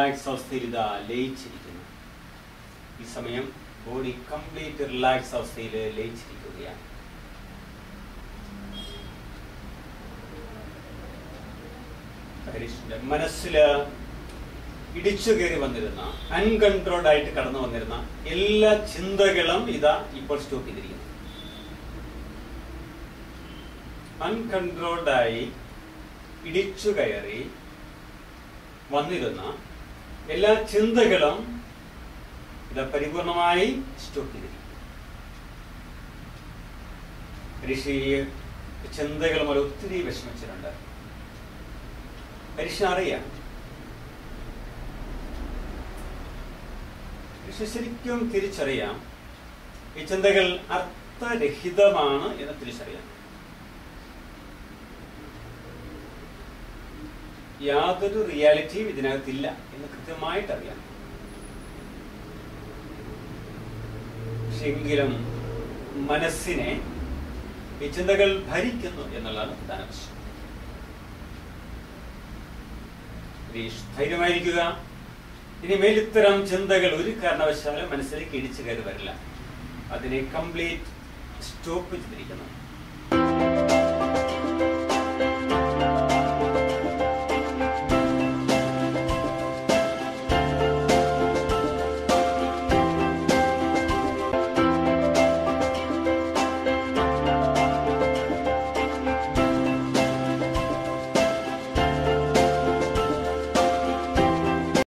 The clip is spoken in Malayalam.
റിലാക്സ് അവസ്ഥയിൽ ഇതാ ലയിച്ചിരിക്കുന്നു ഈ സമയം ബോഡി കംപ്ലീറ്റ് റിലാക്സ് അവസ്ഥയിൽ ലയിച്ചിരിക്കുകയാണ് ഹരീഷിന്റെ മനസ്സില് ഇടിച്ചു കയറി വന്നിരുന്ന അൺകൺട്രോൾഡ് ആയിട്ട് കടന്നു വന്നിരുന്ന എല്ലാ ചിന്തകളും ഇതാ ഇപ്പോൾ സ്റ്റോപ്പ് ചെയ്തിരിക്കുന്നു അൺകൺട്രോൾഡ് ആയി ഇടിച്ചു കയറി വന്നിരുന്ന എല്ലാ ചിന്തകളും ഇത് പരിപൂർണമായി സ്റ്റോപ്പ് ചെയ്തിരിക്കും ഋഷി ചിന്തകൾ മൂലം ഒത്തിരി വിഷമിച്ചിട്ടുണ്ട് ഋഷി അറിയാം ഋഷി ശരിക്കും തിരിച്ചറിയാം ഈ ചിന്തകൾ അർത്ഥരഹിതമാണ് എന്ന് തിരിച്ചറിയാം യാതൊരു റിയാലിറ്റിയും ഇതിനകത്തില്ല എന്ന് കൃത്യമായിട്ട് അറിയാം പക്ഷെ എങ്കിലും മനസ്സിനെ ഈ ചിന്തകൾ ഭരിക്കുന്നു എന്നുള്ളതാണ് പ്രധാന പ്രശ്നം ഗിരീഷ് ധൈര്യമായിരിക്കുക ഇനി മേലിത്തരം ചിന്തകൾ ഒരു കാരണവശാലും മനസ്സിലേക്ക് ഇടിച്ചു കയറി വരില്ല അതിനെ കംപ്ലീറ്റ് സ്റ്റോപ്പ് ചെയ്തിരിക്കുന്നു